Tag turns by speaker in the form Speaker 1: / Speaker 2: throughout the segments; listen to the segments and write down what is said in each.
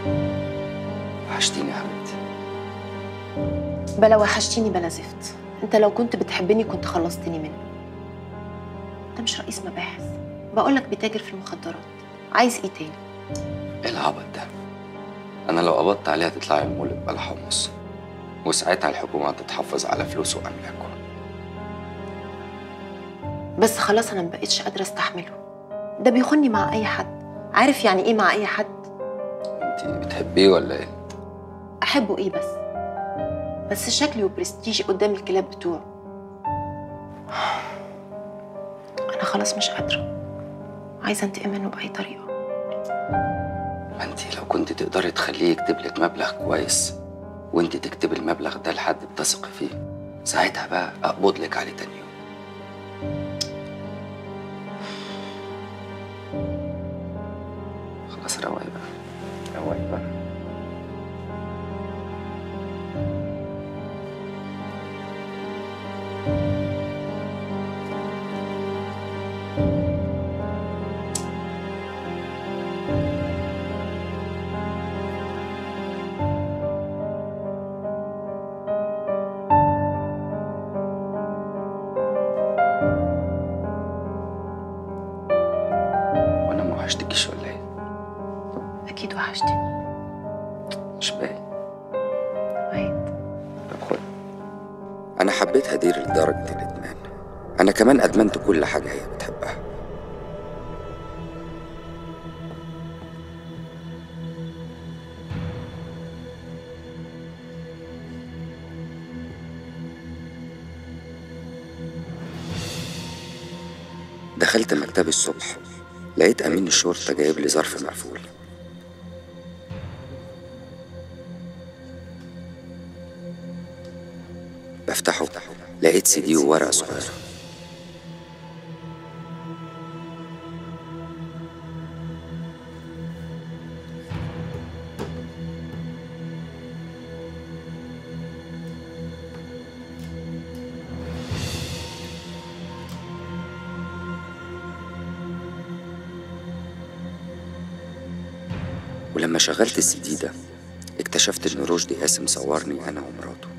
Speaker 1: وحشتيني يا حبيبتي
Speaker 2: بلا وحشتيني بلا زفت انت لو كنت بتحبني كنت خلصتني منه انت مش رئيس مباحث بقولك بتاجر في المخدرات عايز ايه تاني
Speaker 1: ايه العبط ده انا لو قبضت عليها تطلع المولد بلا حمص وساعتها الحكومه تتحفظ على فلوسه واملاكه
Speaker 2: بس خلاص انا مبقتش قادره استحمله ده بيخوني مع اي حد عارف يعني ايه مع اي حد
Speaker 1: انت بتحبيه ولا ايه
Speaker 2: احبه ايه بس بس شكلي وبرستيجي قدام الكلاب بتوعه انا خلاص مش قادره عايزه انتقم منه باي طريقه
Speaker 1: ما انت لو كنت تقدري تخليه يكتب لك مبلغ كويس وانت تكتبي المبلغ ده لحد بتثقي فيه ساعتها بقى اقبض لك عليه تاني يوم خلاص رواي بقى رواي بقى وانا ما وحشتكيش ولا ايه
Speaker 2: اكيد وحشتني
Speaker 1: مش باين
Speaker 2: وعيد
Speaker 1: طب خد انا حبيت هدير لدرجه الادمان انا كمان ادمنت كل حاجه هي بتحبها دخلت مكتبي الصبح لقيت امين الشرطه جايب لي ظرف مقفول بفتحه لقيت سي دي وورقه صغيره ولما شغلت السي دي ده اكتشفت ان رشدي قاسم صورني انا ومراته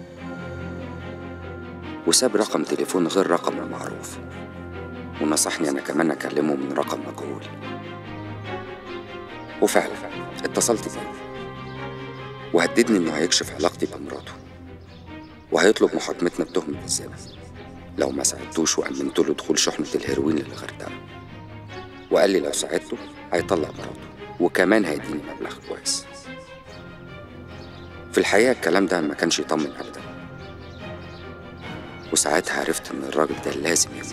Speaker 1: وساب رقم تليفون غير رقم المعروف ونصحني انا كمان اكلمه من رقم مجهول وفعلا اتصلت بيه وهددني انه هيكشف علاقتي بمراته وهيطلب محاكمتنا بتهمة الزنا لو ما ساعدتوش وأمنت له دخول شحنة الهيروين للغردقة وقال لي لو ساعدته هيطلق مراته وكمان هيديني مبلغ كويس في الحقيقة الكلام ده ما كانش يطمن أبدا وساعتها عرفت إن الراجل ده لازم يموت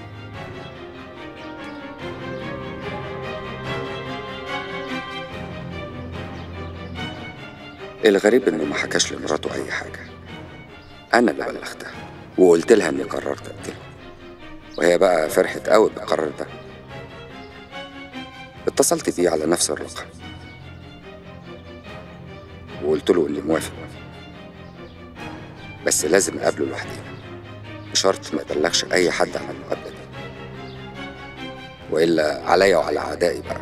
Speaker 1: الغريب إنه ما حكاش لمراته أي حاجة أنا اللي بلغتها وقلت لها إني قررت أقتله وهي بقى فرحت قوي بالقرار ده اتصلت بيه على نفس الرقم وقلت له إني موافق بس لازم أقابله لوحدينا بشرط ما يبلغش أي حد عن المقابلة دي وإلا عليا وعلى أعدائي بقى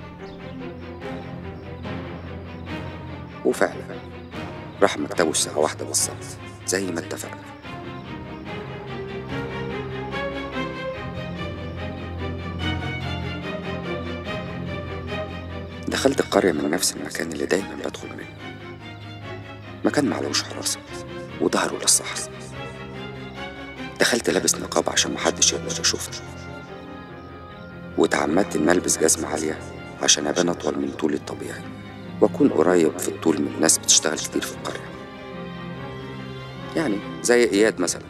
Speaker 1: وفعلا راح مكتبه الساعة واحدة بالظبط زي ما اتفقنا دخلت القرية من نفس المكان اللي دايما بدخل منه مكان معلوش حراسة وظهره للصحراء دخلت لابس نقاب عشان محدش يقدر يشوفني وتعمدت إن ألبس جزمة عالية عشان أبان أطول من طولي الطبيعي وأكون قريب في الطول من ناس بتشتغل كتير في القرية يعني زي إياد مثلا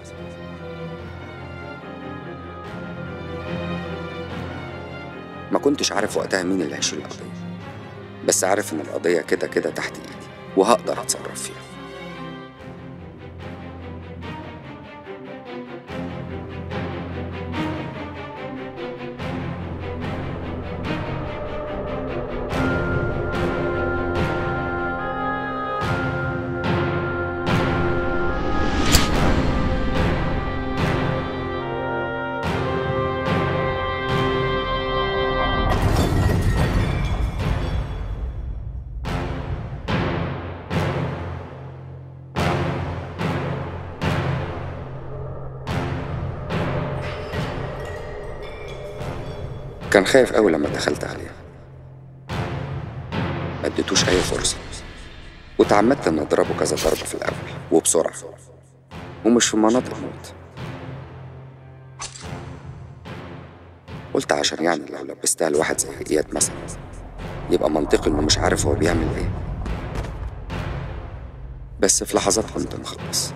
Speaker 1: ما كنتش عارف وقتها مين اللي هيشيل القضية بس عارف إن القضية كده كده تحت إيدي وهقدر أتصرف فيها كان خايف قوي لما دخلت عليه ما اديتوش اي فرصه وتعمدت ان اضربه كذا ضربه في الاول وبسرعه ومش في مناطق موت قلت عشان يعني لو لبستها لواحد زي اياد مثلا يبقى منطقي انه مش عارف هو بيعمل ايه بس في لحظات كنت مخلص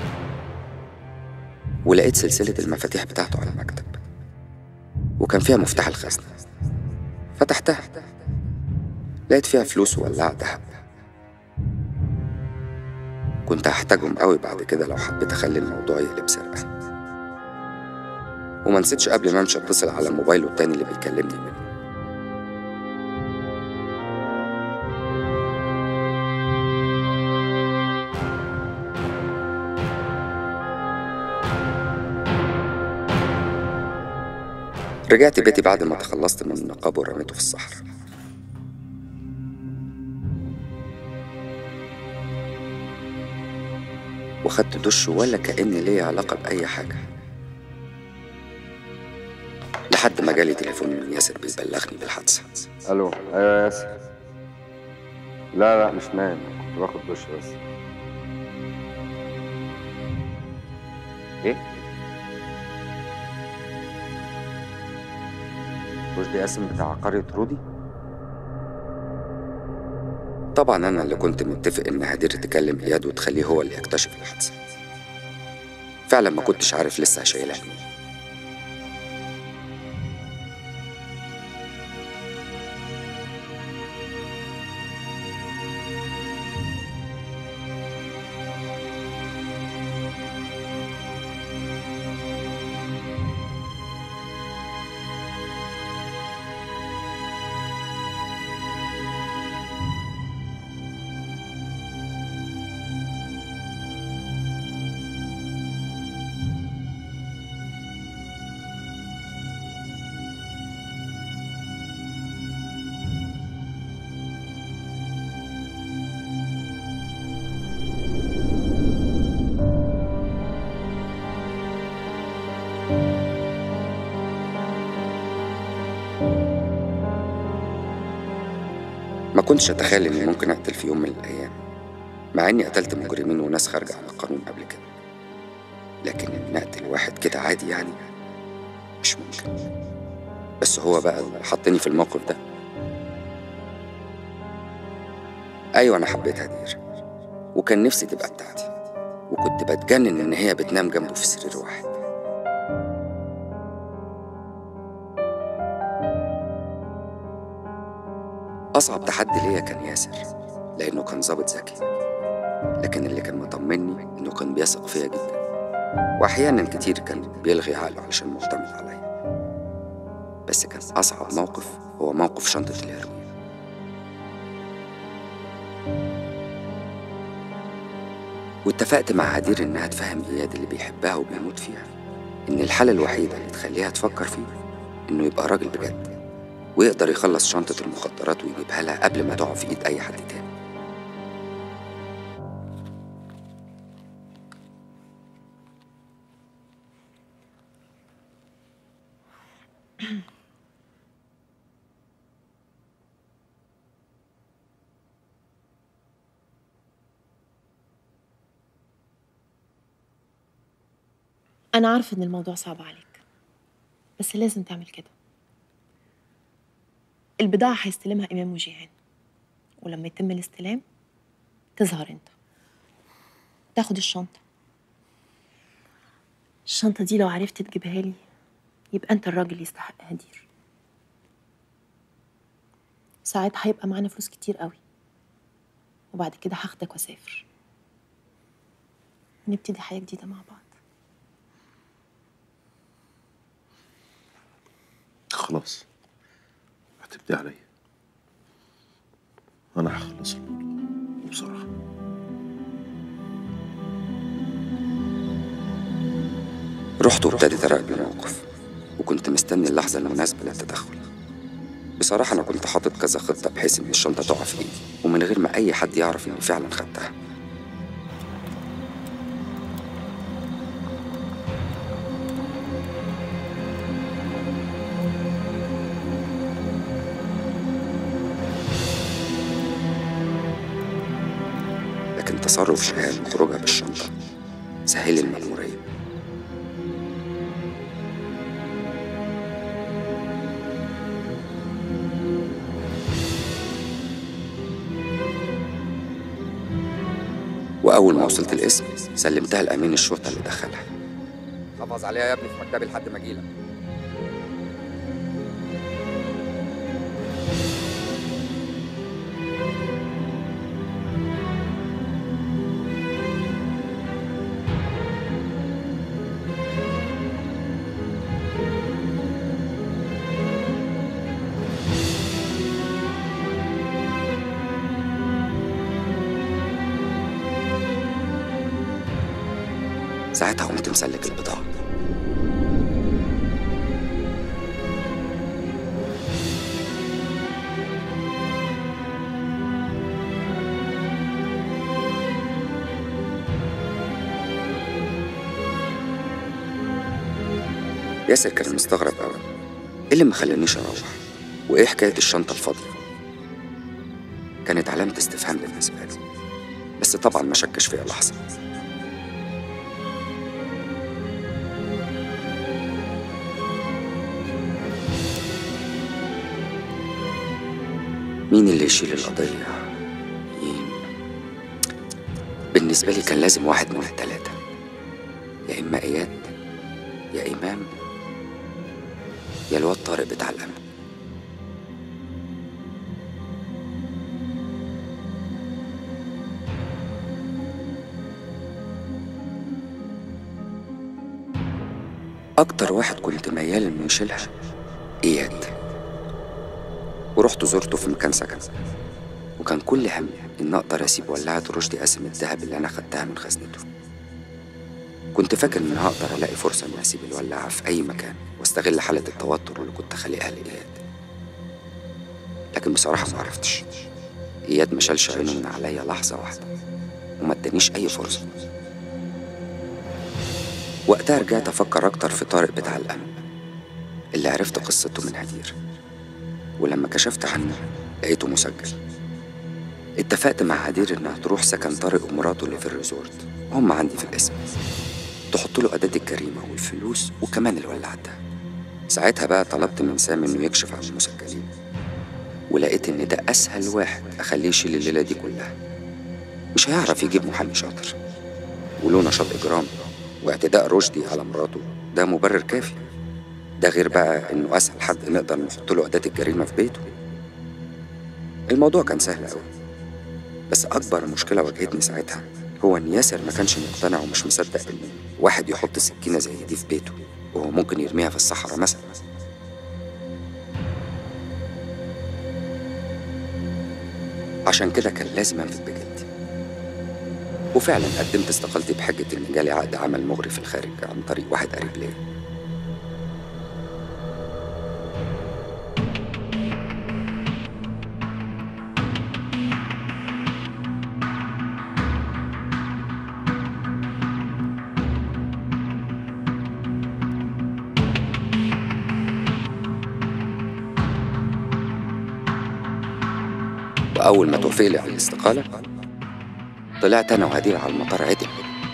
Speaker 1: ولقيت سلسلة المفاتيح بتاعته على المكتب وكان فيها مفتاح الخزنة فتحتها لقيت فيها فلوس وولاعة دهب كنت هحتاجهم قوي بعد كده لو حبيت اخلي الموضوع يقلب سرقة وما نسيتش قبل ما امشي اتصل على موبايله التاني اللي بيكلمني منه رجعت بيتي بعد ما تخلصت من النقاب ورميته في الصحراء وخدت دش ولا كأن ليا علاقة بأي حاجة لحد ما جالي تليفون من ياسر بيبلغني بالحادثة
Speaker 3: الو ايوه يا ياسر لا لا مش نايم كنت باخد دش بس ايه
Speaker 1: رشدي قاسم بتاع قرية رودي طبعا أنا اللي كنت متفق إن هدير تكلم إياد وتخليه هو اللي يكتشف الحادثة فعلا ما كنتش عارف لسه هشيلها مين ما كنتش أتخيل إني ممكن أقتل في يوم من الأيام مع إني قتلت مجرمين وناس خارجة عن القانون قبل كده لكن إن أقتل واحد كده عادي يعني مش ممكن بس هو بقى اللي حطني في الموقف ده أيوة أنا حبيت هدير وكان نفسي تبقى بتاعتي وكنت بتجنن إن هي بتنام جنبه في سرير واحد أصعب تحدي ليا كان ياسر لأنه كان ظابط ذكي لكن اللي كان مطمني إنه كان بيثق فيا جدا وأحيانا كتير كان بيلغي عقله علشان معتمد عليا بس كان أصعب موقف هو موقف شنطة الهيروين واتفقت مع هدير إنها تفهم إياد اللي بيحبها وبيموت فيها إن الحالة الوحيدة اللي تخليها تفكر فيه إنه يبقى راجل بجد ويقدر يخلص شنطة المخدرات ويجيبها لها قبل ما تقع في إيد أي حد تاني
Speaker 2: أنا عارفة إن الموضوع صعب عليك بس لازم تعمل كده البضاعة هيستلمها إمام وجيهان ولما يتم الاستلام تظهر أنت تاخد الشنطة الشنطة دي لو عرفت تجيبها لي يبقى أنت الراجل اللي يستحق هدير ساعتها هيبقى معانا فلوس كتير قوي وبعد كده هاخدك واسافر نبتدي حياة جديدة مع بعض
Speaker 4: خلاص اعتمدي عليا انا هخلص الموضوع بصراحه
Speaker 1: رحت وابتديت أراقب الموقف وكنت مستني اللحظة المناسبة للتدخل بصراحة أنا كنت حاطط كذا خطة بحيث إن الشنطة تقع في إيدي ومن غير ما أي حد يعرف إني فعلا خدتها تصرف شهان وخروجها بالشنطة سهل المأمورية وأول ما وصلت القسم سلمتها لأمين الشرطة اللي دخلها حافظ عليها يا ابني في مكتبي لحد ما أجيلك ساعتها قمت مسلك البضاعة ياسر كان مستغرب قوي ايه اللي ما خلانيش اروح وايه حكايه الشنطه الفاضيه كانت علامه استفهام بالنسبه له بس طبعا ما شكش فيها لحظه مين اللي يشيل القضية؟ مين؟ بالنسبة لي كان لازم واحد من التلاتة يا إما إياد يا إمام يا الواد طارق بتاع الأمن أكتر واحد كنت ميال إنه يشيلها إياد ورحت زرته في مكان سكن وكان كل همي إن أقدر أسيب ولاعة رشدي قاسم الذهب اللي أنا خدتها من خزنته كنت فاكر إن هقدر ألاقي فرصة إني أسيب الولاعة في أي مكان واستغل حالة التوتر اللي كنت خالقها لإياد لكن بصراحة ما عرفتش إياد ما شالش عينه من عليا لحظة واحدة وما ادانيش أي فرصة وقتها رجعت أفكر أكتر في طارق بتاع الأمن اللي عرفت قصته من هدير ولما كشفت عنه لقيته مسجل اتفقت مع هدير انها تروح سكن طارق ومراته اللي في الريزورت هم عندي في الاسم تحط له أداة الجريمة والفلوس وكمان الولاعة ده ساعتها بقى طلبت من سامي انه يكشف عن المسجلين ولقيت ان ده اسهل واحد اخليه يشيل الليلة دي كلها مش هيعرف يجيب محامي شاطر وله نشاط اجرامي واعتداء رشدي على مراته ده مبرر كافي ده غير بقى انه اسهل حد نقدر نحط له اداه الجريمه في بيته الموضوع كان سهل قوي بس اكبر مشكله واجهتني ساعتها هو ان ياسر ما كانش مقتنع ومش مصدق ان واحد يحط سكينه زي دي في بيته وهو ممكن يرميها في الصحراء مثلا عشان كده كان لازم انفذ بجدي وفعلا قدمت استقالتي بحجه ان جالي عقد عمل مغري في الخارج عن طريق واحد قريب ليا وأول ما توافق لي على الاستقالة طلعت أنا وهدير على المطار عدل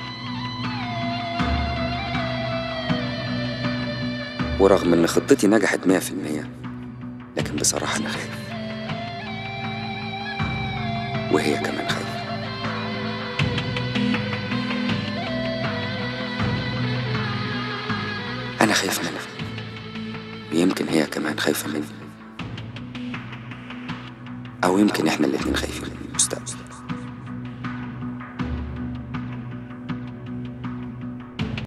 Speaker 1: ورغم إن خطتي نجحت مية في المية لكن بصراحة أنا خايف وهي كمان خايفة أنا خايف منها ويمكن هي كمان خايفة مني أو يمكن إحنا الاتنين خايفين من المستقبل